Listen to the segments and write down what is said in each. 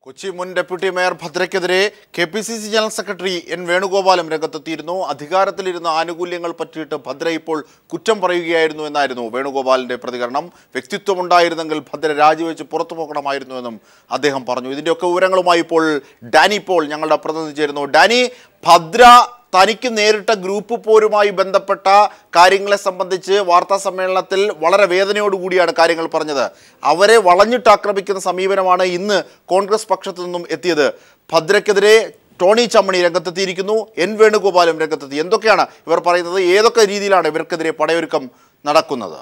കൊച്ചി മുൻ deputy mayor ഭദ്രയ്ക്കെതിരെ K P C C general secretary N വേണുഗോപാലും രംഗത്തെത്തിയിരുന്നു അധികാരത്തിലിരുന്ന ആനുകൂല്യങ്ങൾ പറ്റിയിട്ട് ഭദ്ര ഇപ്പോൾ കുറ്റം പറയുകയായിരുന്നു എന്നായിരുന്നു വേണുഗോപാലിന്റെ പ്രതികരണം വ്യക്തിത്വമുണ്ടായിരുന്നെങ്കിൽ ഭദ്ര രാജിവെച്ച് പുറത്തു പോകണമായിരുന്നുവെന്നും അദ്ദേഹം പറഞ്ഞു ഇതിൻ്റെയൊക്കെ വിവരങ്ങളുമായി ഇപ്പോൾ ഡാനി പോൾ ഞങ്ങളുടെ പ്രതിനിധി ചേരുന്നു ഡാനി ഭദ്ര തനിക്ക് നേരിട്ട ഗ്രൂപ്പ് പോരുമായി ബന്ധപ്പെട്ട കാര്യങ്ങളെ സംബന്ധിച്ച് വാർത്താ സമ്മേളനത്തിൽ വളരെ വേദനയോടുകൂടിയാണ് കാര്യങ്ങൾ പറഞ്ഞത് അവരെ വളഞ്ഞിട്ട് ആക്രമിക്കുന്ന സമീപനമാണ് ഇന്ന് കോൺഗ്രസ് പക്ഷത്തു നിന്നും എത്തിയത് ഭദ്രയ്ക്കെതിരെ ടോണി ചമ്മണി രംഗത്തെത്തിയിരിക്കുന്നു എൻ വേണുഗോപാലും രംഗത്തെത്തി എന്തൊക്കെയാണ് ഇവർ പറയുന്നത് ഏതൊക്കെ രീതിയിലാണ് ഇവർക്കെതിരെ പടയൊരുക്കം നടക്കുന്നത്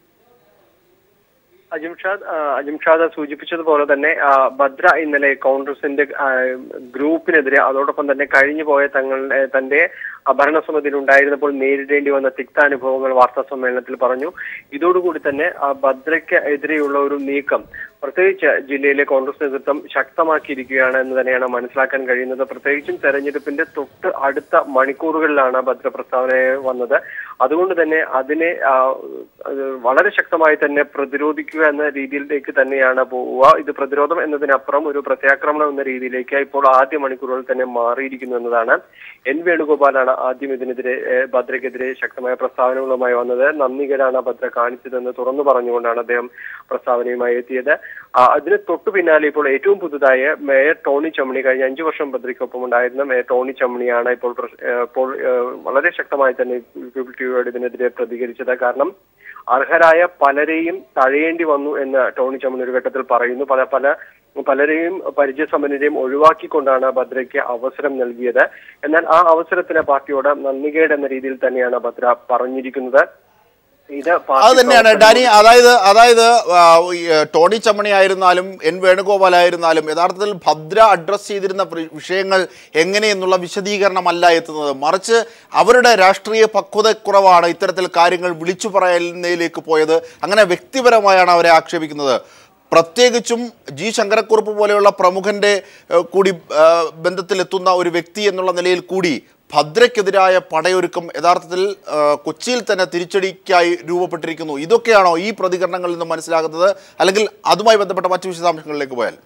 അജിംഷാദ് ആ, അജിംഷാദ് സൂചിപ്പിച്ചതുപോലെ തന്നെ ആ, ഭദ്ര ഇന്നലെ കോൺഗ്രസിന്റെ ആ, ഗ്രൂപ്പിനെതിരെ അതോടൊപ്പം തന്നെ കഴിഞ്ഞു പോയ തങ്ങളുടെ തന്റെ ആ, ഭരണസമിതിയിൽ ഉണ്ടായിരുന്നപ്പോൾ നേരിടേണ്ടി വന്ന തിക്താനുഭവങ്ങൾ വാർത്താ സമ്മേളനത്തിൽ പറഞ്ഞു ഇതോടുകൂടി തന്നെ ആ, ഭദ്രയ്ക്ക് എതിരെയുള്ള ഒരു നീക്കം പ്രത്യേകിച്ച് ജില്ലയിലെ കോൺഗ്രസ് നേതൃത്വം ശക്തമാക്കിയിരിക്കുകയാണ് എന്ന് തന്നെയാണ് മനസ്സിലാക്കാൻ കഴിയുന്നത് പ്രത്യേകിച്ചും തെരഞ്ഞെടുപ്പിന്റെ തൊട്ട് അടുത്ത മണിക്കൂറുകളിലാണ് ഭദ്ര പ്രസ്താവന വന്നത് അതുകൊണ്ട് തന്നെ അതിനെ ആ, അത് വളരെ ശക്തമായി തന്നെ പ്രതിരോധിക്കുക എന്ന രീതിയിലേക്ക് തന്നെയാണ് പോവുക ഇത് പ്രതിരോധം എന്നതിനപ്പുറം ഒരു പ്രത്യാക്രമണം എന്ന രീതിയിലേക്ക് ഇപ്പോൾ ആദ്യ മണിക്കൂറുകളിൽ തന്നെ മാറിയിരിക്കുന്നു എന്നതാണ് എൻ വേണുഗോപാലാണ് ആദ്യം ഇതിനെതിരെ ഏഹ്, ഭദ്രയ്ക്കെതിരെ ശക്തമായ പ്രസ്താവനകളുമായി വന്നത് നന്ദികരാണ് ഭദ്ര കാണിച്ചതെന്ന് തുറന്നു പറഞ്ഞുകൊണ്ടാണ് അദ്ദേഹം പ്രസ്താവനയുമായി എത്തിയത് ആ, അതിന് തൊട്ടു പിന്നാലെ ഇപ്പോൾ ഏറ്റവും പുതുതായ മേയർ ടോണി ചമ്മണി കഴിഞ്ഞ അഞ്ചു വർഷം ഭദ്രയ്ക്കൊപ്പം ഉണ്ടായിരുന്ന മേയർ ടോണി ചമ്മണിയാണ് ഇപ്പോൾ പ്രസ്- ഏഹ്, ഇപ്പോൾ ഏഹ്, വളരെ ശക്തമായി തന്നെ പീപ്പിൾ ടിവിയോട് ഇതിനെതിരെ പ്രതികരിച്ചത് കാരണം അർഹരായ പലരെയും തഴയേണ്ടി വന്നു എന്ന് ടോണി ചമ്മണി ഒരു ഘട്ടത്തിൽ പറയുന്നു പല പല പലരെയും പരിചയസമ്പന്നരെയും ഒഴിവാക്കിക്കൊണ്ടാണ് ഭദ്രയ്ക്ക് അവസരം നൽകിയത് എന്നാൽ ആ അവസരത്തിന് പാർട്ടിയോട് നന്ദികേട് എന്ന രീതിയിൽ തന്നെയാണ് ഭദ്ര പറഞ്ഞിരിക്കുന്നത് ഇത് പാർട്ടി അത് തന്നെയാണ് പ്രവർത്തകർ- ഡാനി അതായത് അതായത് ആ, ഈ, ടോണി ചമ്മണി ആയിരുന്നാലും എൻ വേണുഗോപാൽ ആയിരുന്നാലും യഥാർത്ഥത്തിൽ ഭദ്ര അഡ്രസ് ചെയ്തിരുന്ന പ്രി- വിഷയങ്ങൾ എങ്ങനെയെന്നുള്ള വിശദീകരണമല്ല എത്തുന്നത് മറിച്ച് അവരുടെ രാഷ്ട്രീയ പക്വതക്കുറവാണ് ഇത്തരത്തിൽ കാര്യങ്ങൾ വിളിച്ചു പറയുന്നതിലേക്ക് പോയത് അങ്ങനെ വ്യക്തിപരമായാണ് അവരെ ആക്ഷേപിക്കുന്നത് പ്രത്യേകിച്ചും ജി ശങ്കരക്കുറുപ്പ് പോലെയുള്ള പ്രമുഖന്റെ ഏഹ്, കൂടി ഏഹ്, ബന്ധത്തിലെത്തുന്ന ഒരു വ്യക്തി എന്നുള്ള നിലയിൽ കൂടി ഭദ്രയ്ക്കെതിരായ പടയൊരുക്കം യഥാർത്ഥത്തിൽ ഏഹ്, കൊച്ചിയിൽ തന്നെ തിരിച്ചടിക്കായി രൂപപ്പെട്ടിരിക്കുന്നു ഇതൊക്കെയാണോ ഈ പ്രതികരണങ്ങളിൽ നിന്ന് മനസ്സിലാകുന്നത് അല്ലെങ്കിൽ അതുമായി ബന്ധപ്പെട്ട മറ്റു വിശദാംശങ്ങളിലേക്ക് പോയാൽ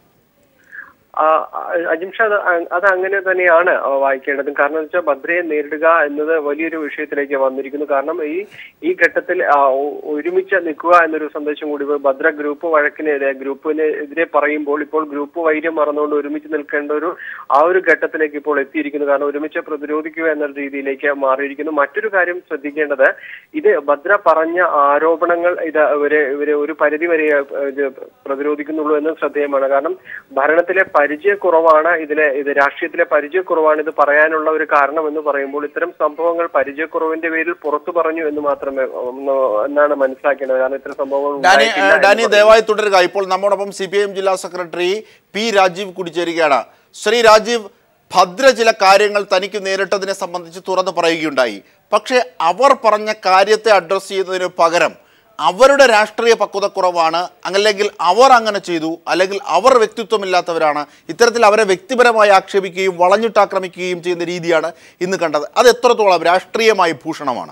ആ, അജിംഷാദ് അ- അത് അങ്ങനെ തന്നെയാണ് ആ, വായിക്കേണ്ടത് കാരണം എന്ന് വെച്ചാൽ ഭദ്രയെ നേരിടുക എന്നത് വലിയൊരു വിഷയത്തിലേക്ക് വന്നിരിക്കുന്നു കാരണം ഈ ഈ ഘട്ടത്തിൽ ആ, ഒ- ഒരുമിച്ച് നിൽക്കുക എന്നൊരു സന്ദേശം കൂടി ഇപ്പൊ ഭദ്ര ഗ്രൂപ്പ് വഴക്കിനെതിരെ ഗ്രൂപ്പിനെതിരെ പറയുമ്പോൾ ഇപ്പോൾ ഗ്രൂപ്പ് വൈര്യം മറന്നുകൊണ്ട് ഒരുമിച്ച് നിൽക്കേണ്ട ഒരു ആ ഒരു ഘട്ടത്തിലേക്ക് ഇപ്പോൾ എത്തിയിരിക്കുന്നു കാരണം ഒരുമിച്ച് പ്രതിരോധിക്കുക എന്ന രീതിയിലേക്ക് മാറിയിരിക്കുന്നു മറ്റൊരു കാര്യം ശ്രദ്ധിക്കേണ്ടത് ഇത് ഭദ്ര പറഞ്ഞ ആരോപണങ്ങൾ ഇത് ഇവരെ ഇവരെ ഒരു പരിധി വരെ ഏഹ്, ഇത് പ്രതിരോധിക്കുന്നുള്ളൂ എന്ന് ശ്രദ്ധേയമാണ് കാരണം ഭരണത്തിലെ പരിചയക്കുറവാണ് ഇതിലെ ഇത് രാഷ്ട്രീയത്തിലെ പരിചയക്കുറവാണ് ഇത് പറയാനുള്ള ഒരു കാരണം എന്ന് പറയുമ്പോൾ ഇത്തരം സംഭവങ്ങൾ പരിചയക്കുറവിന്റെ പേരിൽ പുറത്തു പറഞ്ഞു എന്ന് മാത്രമേ ഒന്ന് എന്നാണ് മനസ്സിലാക്കേണ്ടത് കാരണം ഇത്തരം സംഭവങ്ങൾ ഡാനി ഉണ്ടായിട്ടില്ല എന്ന് ഡാനി പറയുന്നു. ദയവായി തുടരുക ഇപ്പോൾ നമ്മോടൊപ്പം സി പി ഐ എം ജില്ലാ സെക്രട്ടറി പി രാജീവ് കൂടി ചേരുകയാണ് ശ്രീ രാജീവ് ഭദ്ര ചില കാര്യങ്ങൾ തനിക്ക് നേരിട്ടതിനെ സംബന്ധിച്ച് തുറന്നു പറയുകയുണ്ടായി പക്ഷേ അവർ പറഞ്ഞ കാര്യത്തെ അഡ്രസ്സ് ചെയ്യുന്നതിന് പകരം അവരുടെ രാഷ്ട്രീയ പക്വതക്കുറവാണ് അല്ലെങ്കിൽ അവർ അങ്ങനെ ചെയ്തു അല്ലെങ്കിൽ അവർ വ്യക്തിത്വമില്ലാത്തവരാണ് ഇത്തരത്തിൽ അവരെ വ്യക്തിപരമായി ആക്ഷേപിക്കുകയും വളഞ്ഞിട്ട് ആക്രമിക്കുകയും ചെയ്യുന്ന രീതിയാണ് ഇന്ന് കണ്ടത് അത് എത്രത്തോളം രാഷ്ട്രീയമായി ഭൂഷണമാണ്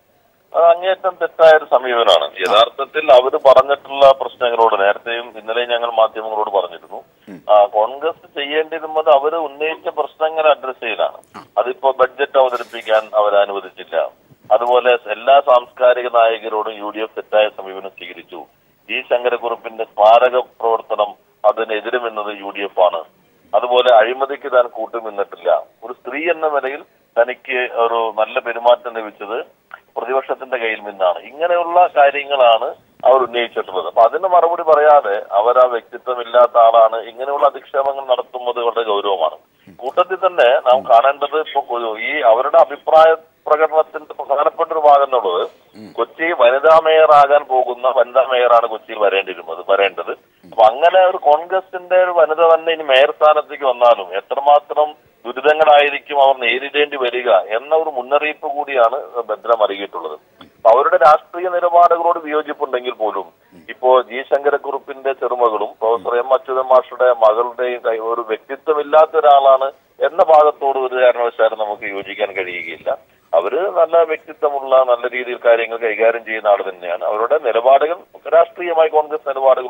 അത് അങ്ങേയറ്റം തെറ്റായ ഒരു സമീപനമാണ് യഥാർത്ഥത്തിൽ അവർ പറഞ്ഞിട്ടുള്ള പ്രശ്നങ്ങളോട് നേരത്തെയും ഇന്നലെ ഞങ്ങൾ മാധ്യമങ്ങളോട് പറഞ്ഞിരുന്നു ആ, കോൺഗ്രസ് ചെയ്യേണ്ടിരുന്നത് അവർ ഉന്നയിച്ച പ്രശ്നങ്ങൾ അഡ്രസ് ചെയ്യലാണ് അതിപ്പോ ബഡ്ജറ്റ് അവതരിപ്പിക്കാൻ അവർ അനുവദിച്ചില്ല അതുപോലെ എല്ലാ സാംസ്കാരിക നായകരോടും യു ഡി എഫ് തെറ്റായ സമീപനം സ്വീകരിച്ചു ജി ശങ്കരക്കുറുപ്പിന്റെ സ്മാരക പ്രവർത്തനം അതിനെതിരുമെന്നത് യു ഡി എഫ് ആണ് അതുപോലെ അഴിമതിക്ക് താൻ കൂട്ടുനിന്നിട്ടില്ല ഒരു സ്ത്രീ എന്ന നിലയിൽ തനിക്ക് ഒരു നല്ല പെരുമാറ്റം ലഭിച്ചത് പ്രതിപക്ഷത്തിന്റെ കയ്യിൽ നിന്നാണ് ഇങ്ങനെയുള്ള കാര്യങ്ങളാണ് അവർ ഉന്നയിച്ചിട്ടുള്ളത് അപ്പൊ അതിന് മറുപടി പറയാതെ അവർ ആ വ്യക്തിത്വം ഇല്ലാത്ത ആളാണ് ഇങ്ങനെയുള്ള അധിക്ഷേപങ്ങൾ നടത്തുന്നത് വളരെ ഗൗരവമാണ് കൂട്ടത്തിൽ തന്നെ നാം കാണേണ്ടത് ഇപ്പൊ കൊ- ഈ അവരുടെ അഭിപ്രായ പ്രകടനത്തിന്റെ പ്രധാനപ്പെട്ട ഒരു ഭാഗം എന്നുള്ളത് കൊച്ചി വനിതാ മേയർ ആകാൻ പോകുന്ന വനിതാ മേയറാണ് കൊച്ചിയിൽ വരേണ്ടിരുന്നത് വരേണ്ടത് അപ്പൊ അങ്ങനെ ഒരു കോൺഗ്രസിന്റെ ഒരു വനിത തന്നെ ഇനി മേയർ സ്ഥാനത്തേക്ക് വന്നാലും എത്രമാത്രം ദുരിതങ്ങളായിരിക്കും അവർ നേരിടേണ്ടി വരിക എന്ന ഒരു മുന്നറിയിപ്പ് കൂടിയാണ് ഭദ്ര നൽകിയിട്ടുള്ളത് അപ്പൊ അവരുടെ രാഷ്ട്രീയ നിലപാടുകളോട് വിയോജിപ്പുണ്ടെങ്കിൽ പോലും ഇപ്പോ ജി ശങ്കരക്കുറുപ്പിന്റെ ചെറുമകളും പ്രൊഫസർ എം അച്യുതൻ മാഷുടെ മകളുടെയും കൈ- ഒരു വ്യക്തിത്വമില്ലാത്ത ഒരാളാണ് എന്ന ഭാഗത്തോട് ഒരു കാരണവശാലും നമുക്ക് യോജിക്കാൻ കഴിയുകയില്ല അവര് നല്ല വ്യക്തിത്വമുള്ള നല്ല രീതിയിൽ കാര്യങ്ങൾ കൈകാര്യം ചെയ്യുന്ന ആൾ തന്നെയാണ് അവരുടെ നിലപാടുകൾ രാഷ്ട്രീയമായി കോൺഗ്രസ് നിലപാടുകളോട്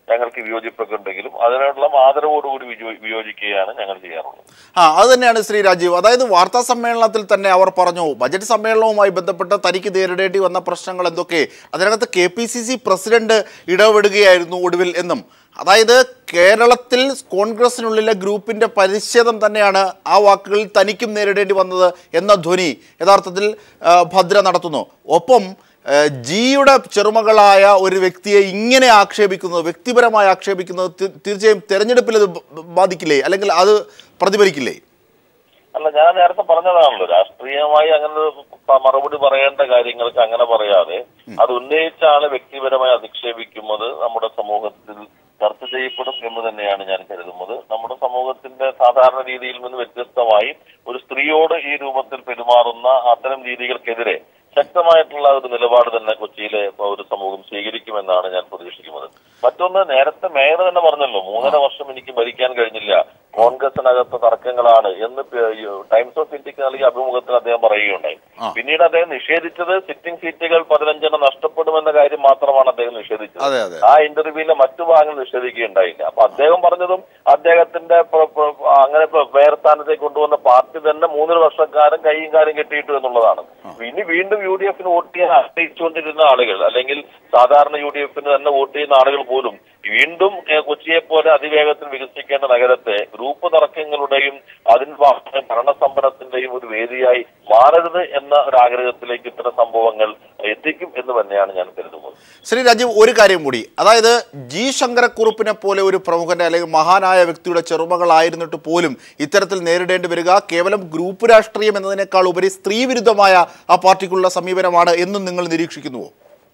ഞങ്ങൾക്ക് വിയോജിപ്പൊക്കെ ഉണ്ടെങ്കിലും അതിനുള്ള ആദരവോടുകൂടി വിയോ- വിയോജിക്കുകയാണ് ഞങ്ങൾ ചെയ്യാറുള്ളത് ആ അത് തന്നെയാണ് ശ്രീ രാജീവ് അതായത് വാർത്താ സമ്മേളനത്തിൽ തന്നെ അവർ പറഞ്ഞു ബജറ്റ് സമ്മേളനവുമായി ബന്ധപ്പെട്ട് തനിക്ക് നേരിടേണ്ടി വന്ന പ്രശ്നങ്ങൾ എന്തൊക്കെ അതിനകത്ത് K P C C president ഇടപെടുകയായിരുന്നു ഒടുവിൽ എന്നും അതായത് കേരളത്തിൽ കോൺഗ്രസിനുള്ളിലെ ഗ്രൂപ്പിന്റെ പരിച്ഛേദം തന്നെയാണ് ആ വാക്കുകളിൽ തനിക്കും നേരിടേണ്ടി വന്നത് എന്ന ധ്വനി യഥാർത്ഥത്തിൽ ആ, ഭദ്ര നടത്തുന്നു ഒപ്പം ആ, ജിയുടെ ചെറുമകളായ ഒരു വ്യക്തിയെ ഇങ്ങനെ ആക്ഷേപിക്കുന്നത് വ്യക്തിപരമായി ആക്ഷേപിക്കുന്നത് തീ- തീർച്ചയായും തെരഞ്ഞെടുപ്പിൽ അത് ബ- ബാധിക്കില്ലേ അല്ലെങ്കിൽ അത് പ്രതിഫലിക്കില്ലേ അല്ല ഞാൻ നേരത്തെ പറഞ്ഞതാണല്ലോ രാഷ്ട്രീയമായി അങ്ങനെ ഒരു പ- മറുപടി പറയേണ്ട കാര്യങ്ങൾക്ക് അങ്ങനെ പറയാതെ അത് ഉന്നയിച്ചാണ് വ്യക്തിപരമായി അധിക്ഷേപിക്കുന്നത് നമ്മുടെ സമൂഹത്തിൽ ചർച്ച ചെയ്യപ്പെടും എന്ന് തന്നെയാണ് ഞാൻ കരുതുന്നത് നമ്മുടെ സമൂഹത്തിന്റെ സാധാരണ രീതിയിൽ നിന്ന് വ്യത്യസ്തമായി ഒരു സ്ത്രീയോട് ഈ രൂപത്തിൽ പെരുമാറുന്ന അത്തരം രീതികൾക്കെതിരെ ശക്തമായിട്ടുള്ള ഒരു നിലപാട് തന്നെ കൊച്ചിയിലെ ഒരു സമൂഹം സ്വീകരിക്കുമെന്നാണ് ഞാൻ പ്രതീക്ഷിക്കുന്നത് മറ്റൊന്ന് നേരത്തെ മേയർ തന്നെ പറഞ്ഞല്ലോ മൂന്നര വർഷം എനിക്ക് ഭരിക്കാൻ കഴിഞ്ഞില്ല കോൺഗ്രസിനകത്ത് തർക്കങ്ങളാണ് എന്ന് പ- ഈ ടൈംസ് ഓഫ് ഇന്ത്യക്ക് നൽകിയ അഭിമുഖത്തിൽ അദ്ദേഹം പറയുകയുണ്ടായി ആ. പിന്നീട് അദ്ദേഹം നിഷേധിച്ചത് സിറ്റിംഗ് സീറ്റുകൾ പതിനഞ്ചെണ്ണം നഷ്ടപ്പെടുമെന്ന കാര്യം മാത്രമാണ് അദ്ദേഹം നിഷേധിച്ചത് അതെ അതെ ആ ഇന്റർവ്യൂവിലെ മറ്റു ഭാഗങ്ങൾ നിഷേധിക്കുകയുണ്ടായില്ല അപ്പൊ അദ്ദേഹം പറഞ്ഞതും അദ്ദേഹത്തിന്റെ പ്ര- പ്ര- അങ്ങനെ ഇപ്പൊ വേറെ സ്ഥാനത്തേക്ക് കൊണ്ടുവന്ന പാർട്ടി തന്നെ മൂന്നര വർഷക്കാലം കൈയും കാര്യം കെട്ടിയിട്ടു എന്നുള്ളതാണ് ഇനി വീണ്ടും യു ഡി എഫിന് വോട്ട് ചെയ്യാൻ ആഗ്രഹിച്ചുകൊണ്ടിരുന്ന ആളുകൾ അല്ലെങ്കിൽ സാധാരണ യു ഡി എഫിന് തന്നെ വോട്ട് ചെയ്യുന്ന ആളുകൾ പോലും വീണ്ടും ഏഹ്, കൊച്ചിയെ പോലെ അതിവേഗത്തിൽ വികസിക്കേണ്ട നഗരത്തെ ഗ്രൂപ്പ് തർക്കങ്ങളുടെയും അതിന് ഭാഗമായ ഭരണസമ്പന്നത്തിന്റെയും ഒരു വേദിയായി മാറരുത് എന്ന ഒരു ആഗ്രഹത്തിലേക്ക് ഇത്തരം സംഭവങ്ങൾ എത്തിക്കും എന്ന് തന്നെയാണ് ഞാൻ കരുതുന്നത് ശ്രീ രാജീവ് ഒരു കാര്യം കൂടി അതായത് ജി ശങ്കരക്കുറുപ്പിനെ പോലെ ഒരു പ്രമുഖന്റെ അല്ലെങ്കിൽ മഹാനായ വ്യക്തിയുടെ ചെറുമകളായിരുന്നിട്ട് പോലും ഇത്തരത്തിൽ നേരിടേണ്ടി വരിക കേവലം ഗ്രൂപ്പ് രാഷ്ട്രീയം എന്നതിനേക്കാൾ ഉപരി സ്ത്രീ വിരുദ്ധമായ ആ പാർട്ടിക്കുള്ള സമീപനമാണ് എന്നും നിങ്ങൾ നിരീക്ഷിക്കുന്നുവോ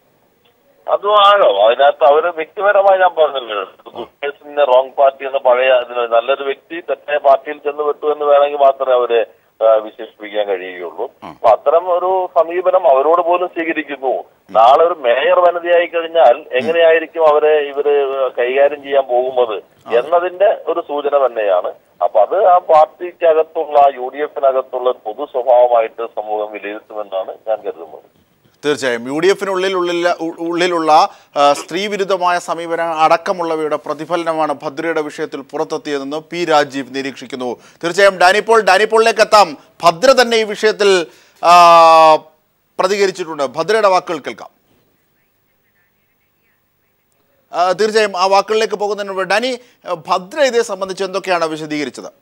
അതും ആകാം അതിനകത്ത് അവര് വ്യക്തിപരമായി ഞാൻ പറഞ്ഞല്ലോ ഗുഡ്നേഴ്സിന്റെ റോങ് പാർട്ടി എന്ന പഴയ അതിന് നല്ലൊരു വ്യക്തി തെറ്റായ പാർട്ടിയിൽ ചെന്ന് വിട്ടു എന്ന് വേണമെങ്കിൽ മാത്രമേ അവരെ ആ, വിശേഷിപ്പിക്കാൻ കഴിയുകയുള്ളൂ അപ്പൊ അത്തരം ഒരു സമീപനം അവരോട് പോലും സ്വീകരിക്കുന്നു നാളെ ഒരു മേയർ വനിതയായി കഴിഞ്ഞാൽ എങ്ങനെയായിരിക്കും അവരെ ഇവര് കൈകാര്യം ചെയ്യാൻ പോകുന്നത് എന്നതിന്റെ ഒരു സൂചന തന്നെയാണ് അപ്പൊ അത് ആ പാർട്ടിക്കകത്തുള്ള യു ഡി എഫിനകത്തുള്ള പൊതു സ്വഭാവമായിട്ട് സമൂഹം വിലയിരുത്തുമെന്നാണ് ഞാൻ കരുതുന്നത് തീർച്ചയായും യു ഡി എഫിനുള്ളിൽ ഉള്ളിൽ ഉള്ളിലുള്ള ആ, സ്ത്രീ വിരുദ്ധമായ സമീപനം അടക്കമുള്ളവയുടെ പ്രതിഫലനമാണ് ഭദ്രയുടെ വിഷയത്തിൽ പുറത്തെത്തിയതെന്ന് പി രാജീവ് നിരീക്ഷിക്കുന്നു തീർച്ചയായും ഡാനിപ്പോൾ ഡാനിപ്പോളിലേക്ക് എത്താം ഭദ്ര തന്നെ ഈ വിഷയത്തിൽ ആ, പ്രതികരിച്ചിട്ടുണ്ട് ഭദ്രയുടെ വാക്കുകൾ കേൾക്കാം ആ, തീർച്ചയായും ആ വാക്കുകളിലേക്ക് പോകുന്നതിന് മുമ്പ് ഡാനി ഭദ്ര ഇതേ സംബന്ധിച്ച് എന്തൊക്കെയാണ് വിശദീകരിച്ചത്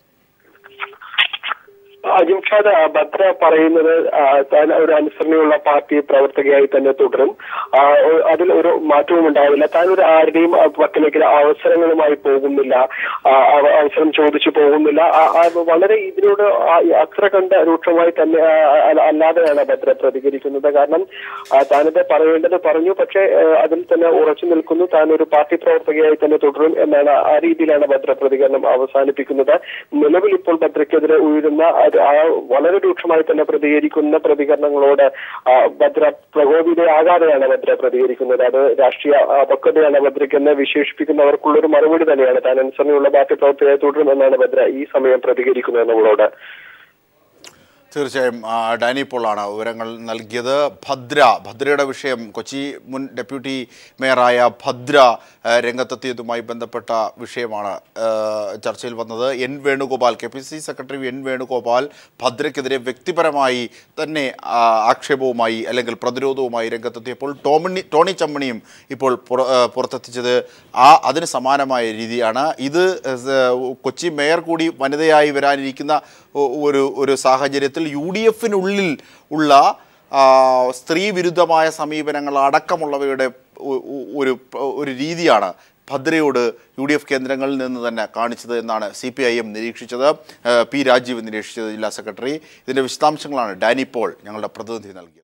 അജിംഷാദ് ഭദ്ര പറയുന്നത് ആ, താൻ ഒരു അനുസരണയുള്ള പാർട്ടി പ്രവർത്തകയായി തന്നെ തുടരും ആ, ഒ- അതിൽ ഒരു മാറ്റവും ഉണ്ടാവില്ല താൻ ഒരു ആരുടെയും ആ, പക്കലേക്ക് അവസരങ്ങളുമായി പോകുന്നില്ല ആ, അവ- അവസരം ചോദിച്ചു പോകുന്നില്ല ആ, ആ, വളരെ ഇതിനോട് ആ, ഈ അക്രകണ്ഠ രൂക്ഷമായി തന്നെ ആ, അ- അല്ലാതെയാണ് ഭദ്ര പ്രതികരിക്കുന്നത് കാരണം ആ, താനിത് പറയേണ്ടത് പറഞ്ഞു പക്ഷേ ആ, അതിൽ തന്നെ ഉറച്ചു നിൽക്കുന്നു താൻ ഒരു പാർട്ടി പ്രവർത്തകയായി തന്നെ തുടരും എന്നാണ് ആ രീതിയിലാണ് ഭദ്ര പ്രതികരണം അവസാനിപ്പിക്കുന്നത് നിലവിൽ ഇപ്പോൾ ഭദ്രയ്ക്കെതിരെ ഉയരുന്ന അത് ആ വളരെ രൂക്ഷമായി തന്നെ പ്രതികരിക്കുന്ന പ്രതികരണങ്ങളോട് ആ, ഭദ്ര പ്രകോപിതയാകാതെയാണ് ഭദ്ര പ്രതികരിക്കുന്നത് അത് രാഷ്ട്രീയ ആ, പക്വതയാണ് ഭദ്രയ്ക്കെന്ന് വിശേഷിപ്പിക്കുന്നവർക്കുള്ള ഒരു മറുപടി തന്നെയാണ് താൻ അനുസരണയുള്ള പാർട്ടി പ്രവർത്തകയായി തുടരുമെന്നാണ് ഭദ്ര ഈ സമയം പ്രതികരിക്കുന്നത് നമ്മളോട് തീർച്ചയായും ആ, ഡാനി പോളാണ് വിവരങ്ങൾ നൽകിയത് ഭദ്ര ഭദ്രയുടെ വിഷയം കൊച്ചി മുൻ ഡെപ്യൂട്ടി മേയറായ ഭദ്ര ആ, രംഗത്തെത്തിയതുമായി ബന്ധപ്പെട്ട വിഷയമാണ് ആ, ചർച്ചയിൽ വന്നത് N Venugopal K P C secretary N Venugopal ഭദ്രയ്ക്കെതിരെ വ്യക്തിപരമായി തന്നെ ആ, ആക്ഷേപവുമായി അല്ലെങ്കിൽ പ്രതിരോധവുമായി രംഗത്തെത്തിയപ്പോൾ ടോമണി ടോണി ചമ്മണിയും ഇപ്പോൾ പുറ ആ, പുറത്തെത്തിച്ചത് ആ അതിന് സമാനമായ രീതിയാണ് ഇത് ഏഹ്, കൊച്ചി മേയർ കൂടി വനിതയായി വരാനിരിക്കുന്ന ഒ- ഒരു ഒരു സാഹചര്യത്തിൽ യു ഡി എഫിനുള്ളിൽ ഉള്ള ആ, സ്ത്രീ വിരുദ്ധമായ സമീപനങ്ങൾ അടക്കമുള്ളവയുടെ ഒ- ഒ- ഒരു ഒരു രീതിയാണ് ഭദ്രയോട് യു ഡി എഫ് കേന്ദ്രങ്ങളിൽ നിന്ന് തന്നെ കാണിച്ചത് എന്നാണ് സി പി ഐ എം നിരീക്ഷിച്ചത് ഏഹ്, പി രാജീവ് നിരീക്ഷിച്ചത് ജില്ലാ സെക്രട്ടറി ഇതിൻ്റെ വിശദാംശങ്ങളാണ് ഡാനി പോൾ ഞങ്ങളുടെ പ്രതിനിധി നൽകിയത്